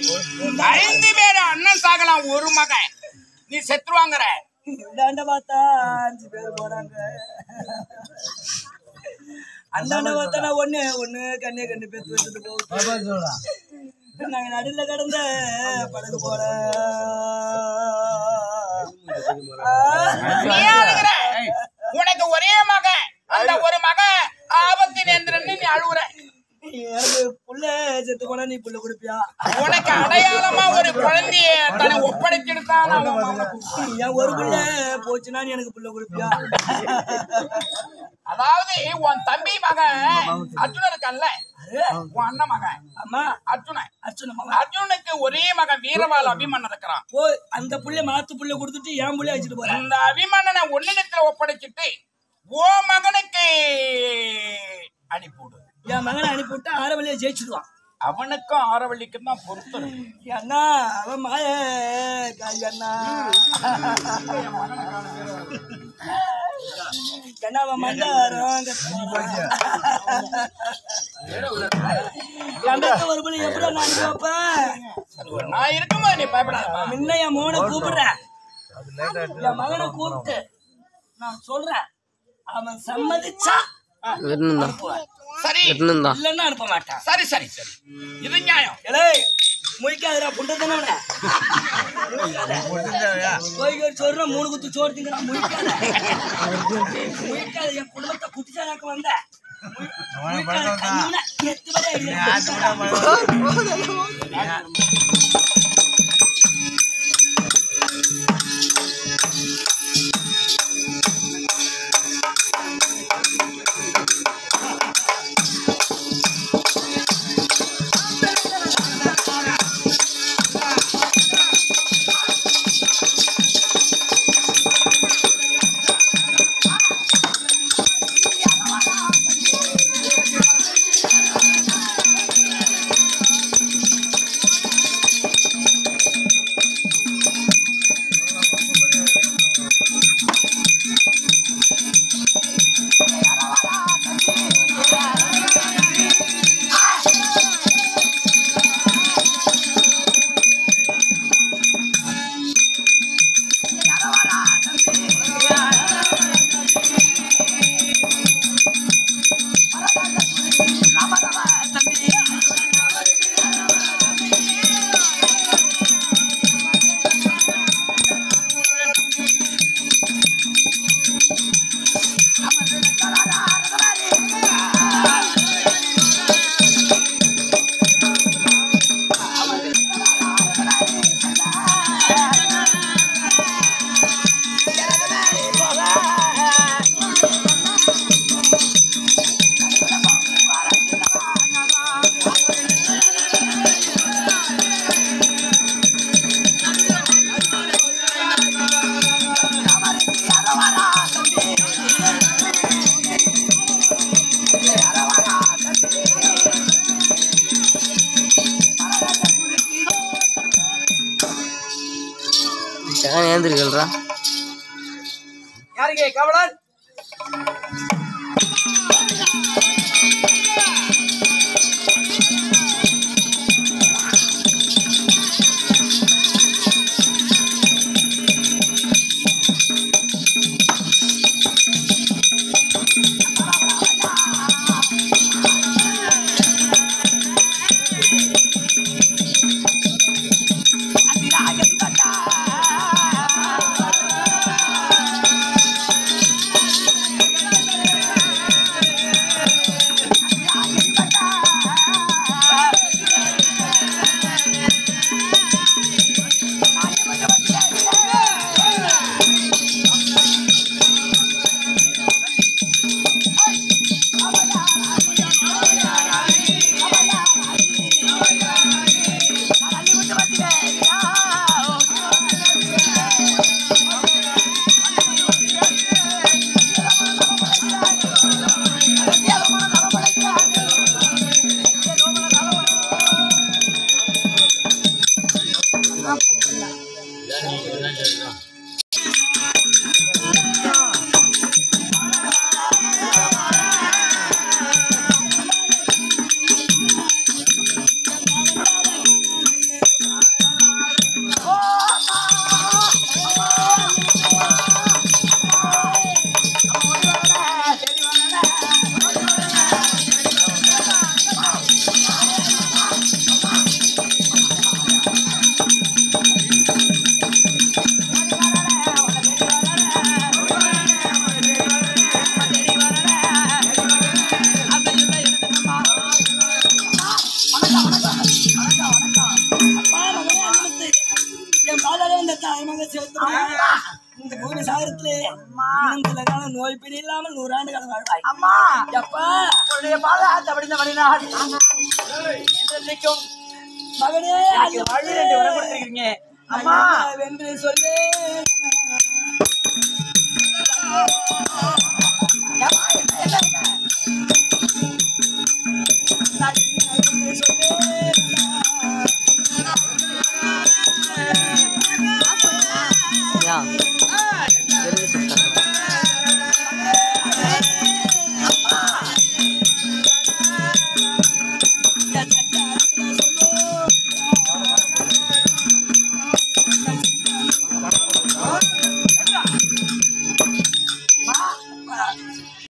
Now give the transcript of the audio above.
ஐந்து பேர் அண்ணன் சாகலாம் ஒரு மகன் நீ செத்துருவாங்கற இந்தாண்ட பார்த்தா அஞ்சு பேர் போறாங்க அந்தாண்ட பார்த்தா நான் ஒண்ணு ஒண்ணு கண்ணே கண்ணு பேத்து வச்சுட்டு போகுது நாங்க நடுல கடந்த படகு போற நீ அழுகுற உனக்கு ஒரே மகன் அந்த ஒரு மகன் ஆபத்து நேந்திரன்னு நீ அழுகுற எனக்கு புள்ள செத்து போனா நீ புள்ள கொடுப்பியா உனக்கு அடையாளமா ஒரு குழந்தைய தன்னை ஒப்படைச்சிருத்தான் அவன் மகன். என் ஒரு புள்ள போச்சுன்னா நீ எனக்கு புள்ள கொடுப்பியா அதாவது உன் தம்பி மகன் அர்ஜுனன் இருக்கல்ல உன் அண்ணன் மகன் அம்மா அர்ஜுனன் அர்ச்சனை மகன் அர்ஜுனுக்கு ஒரே மகன் வீரவாள் அபிமன்னன் இருக்கிறான் ஓ அந்த புள்ள மாத்து புள்ள கொடுத்துட்டு என் புள்ள வச்சுட்டு போறேன் அந்த அபிமன்னனை ஒன்னிடத்துல ஒப்படைச்சிட்டு ஓ மகனுக்கு அனுப்பிவிடு என் மகனை அனுப்பி விட்டா ஆரவழியா ஜெயிச்சிடுவான் அவனுக்கும் ஆரவள்ளிக்கும் தான் பொறுத்து இருக்கு. அண்ணா அவன் மாய காய் அண்ணா அண்ணா அவன் மண்டாரம் கண்டத்த ஒரு மணி எப்படி நான் அனுப்பி நான் இருக்கும்போது நீ பயப்படாத முன்ன என் மகனை கூப்பிடுறேன் என் மகனை கூப்பிட்டு நான் சொல்றேன் அவன் சம்மதிச்சா அனுப்புவேன் சரி இல்லைன்னா அனுப்ப மாட்டான் சரி சரி சரி இது நியாயம் எலே முழிக்காதடா புண்டை தானே அவனை போய்க்கு சொல்ற மூணு குத்து சோறு திங்கிறான் முழிக்காத முழிக்காத என் குடும்பத்தை குட்டிச்சாக்க வந்த முழிக்காத கண்ணுல எத்து வரை அடிக்கிறேன். ஏந்திருக்கல்றா யாருங்க கவலன் ஆ தாய்மங்க சேர்த்து வைங்க. இந்த பூமி சாகரத்திலே இன்னும் சில காலம் நோய் பிடி இல்லாமல் நூறாண்டு காலம் வாழ்வாய் அம்மா எப்பா உன்னுடைய பாதத்தை அப்படிந்த மணிநாள் என்றைக்கும் மகனே எனக்கு வாழ்வு ரெண்டு வரம் கொடுத்திருக்கீங்க அம்மா வென்று சொல்லு நான் என்ன என்று சொல்லு